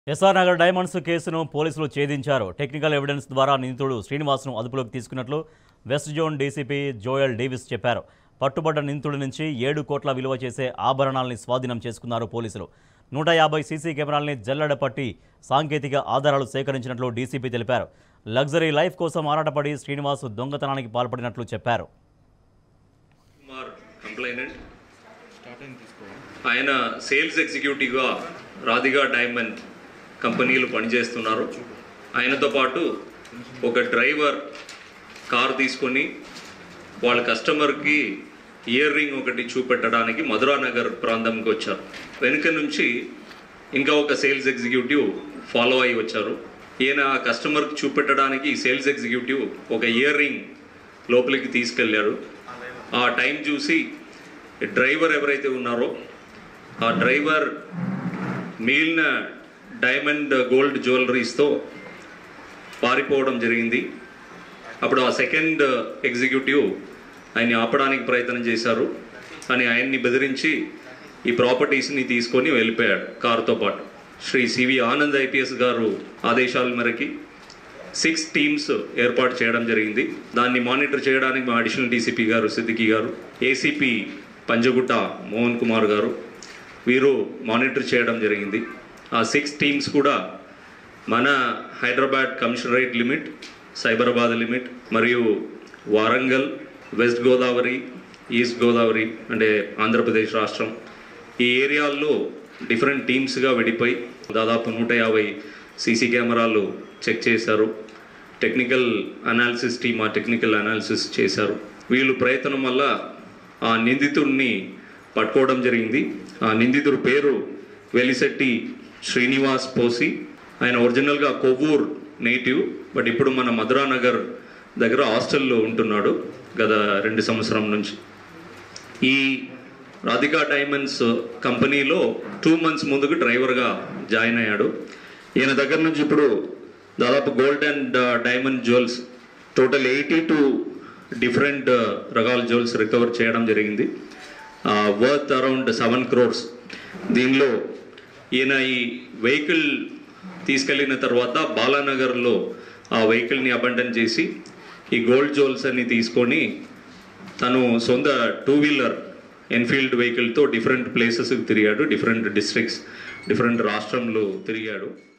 SR Nagar diamonds కేసును పోలీసులు ఛేదించారు technical evidence ద్వారా నిందితుడు శ్రీనివాస్ను అదుపులోకి తీసుకున్నట్లు west zone DCP Joel Davis చెప్పారు పట్టుబడ్డ నిందితుడి నుంచి ఏడు కోట్ల విలువ చేసే ఆభరణాల్ని స్వాధీనం చేసుకున్నారు పోలీసులు నూట యాభై సీసీ కెమెరాల్ని జల్లెడ పట్టి సాంకేతిక ఆధారాలు సేకరించినట్లు డీసీపీ తెలిపారు లగ్జరీ లైఫ్ కోసం ఆరాటపడి శ్రీనివాస్ దొంగతనానికి పాల్పడినట్లు చెప్పారు కుమార్ కంప్లైనెంట్ ఆయన సేల్స్ ఎగ్జిక్యూటివ్గా రాధిగా డైమండ్ కంపెనీలు పనిచేస్తున్నారు ఆయనతో పాటు ఒక డ్రైవర్ కార్ తీసుకొని వాళ్ళ కస్టమర్కి ఇయర్ రింగ్ ఒకటి చూపెట్టడానికి మధురా నగర్ ప్రాంతంకి వచ్చారు వెనుక నుంచి ఇంకా ఒక సేల్స్ ఎగ్జిక్యూటివ్ ఫాలో అయ్యి వచ్చారు ఈయన ఆ కస్టమర్కి చూపెట్టడానికి ఈ సేల్స్ ఎగ్జిక్యూటివ్ ఒక ఇయర్ రింగ్ లోపలికి తీసుకెళ్ళారు ఆ టైం చూసి డ్రైవర్ ఎవరైతే ఉన్నారో ఆ డ్రైవర్ మిగిలిన డైమండ్ గోల్డ్ జ్యువెలరీస్తో పారిపోవడం జరిగింది అప్పుడు ఆ సెకండ్ ఎగ్జిక్యూటివ్ ఆయన్ని ఆపడానికి ప్రయత్నం చేశారు కానీ ఆయన్ని బెదిరించి ఈ ప్రాపర్టీస్ని తీసుకొని వెళ్ళిపోయాడు కారుతో పాటు శ్రీ సివి ఆనంద్ ఐపీఎస్ గారు ఆదేశాల మేరకి సిక్స్ టీమ్స్ ఏర్పాటు చేయడం జరిగింది దాన్ని మానిటర్ చేయడానికి మా అడిషనల్ డీసీపీ గారు సిద్దికి గారు ఏసీపీ పంజగుట్ట మోహన్ కుమార్ గారు వీరు మానిటర్ చేయడం జరిగింది ఆ సిక్స్ టీమ్స్ కూడా మన Hyderabad commissionerate limit Cyberabad limit మరియు వారంగల్ వెస్ట్ గోదావరి ఈస్ట్ గోదావరి అంటే ఆంధ్రప్రదేశ్ రాష్ట్రం ఈ ఏరియాల్లో డిఫరెంట్ టీమ్స్గా విడిపోయి దాదాపు నూట యాభై సీసీ కెమెరాలు చెక్ చేశారు టెక్నికల్ అనాలిసిస్ టీమ్ ఆ టెక్నికల్ అనాలిసిస్ చేశారు వీళ్ళు ప్రయత్నం వల్ల ఆ నిందితుడిని పట్టుకోవడం జరిగింది ఆ నిందితుడి పేరు వెలిశెట్టి శ్రీనివాస్ పోసి ఆయన ఒరిజినల్గా కొవ్వూర్ నేటివ్ బట్ ఇప్పుడు మన మధురా నగర్ దగ్గర హాస్టల్లో ఉంటున్నాడు గత రెండు సంవత్సరం నుంచి ఈ రాధికా డైమండ్స్ కంపెనీలో టూ మంత్స్ ముందుకు డ్రైవర్గా జాయిన్ అయ్యాడు ఈయన దగ్గర నుంచి ఇప్పుడు దాదాపు gold and diamond jewels total eighty two different రకాల జ్యువెల్స్ రికవర్ చేయడం జరిగింది వర్త్ అరౌండ్ సెవెన్ క్రోర్స్ దీనిలో ఈయన ఈ వెహికల్ తీసుకెళ్ళిన తర్వాత బాలానగర్లో ఆ వెహికల్ని అబండన్ చేసి ఈ గోల్డ్ జ్యువెల్స్ అన్ని తీసుకొని తను సొంత టూ వీలర్ ఎన్ఫీల్డ్ వెహికల్తో డిఫరెంట్ ప్లేసెస్కి తిరిగాడు డిఫరెంట్ డిస్ట్రిక్ట్స్ డిఫరెంట్ రాష్ట్రంలో తిరిగాడు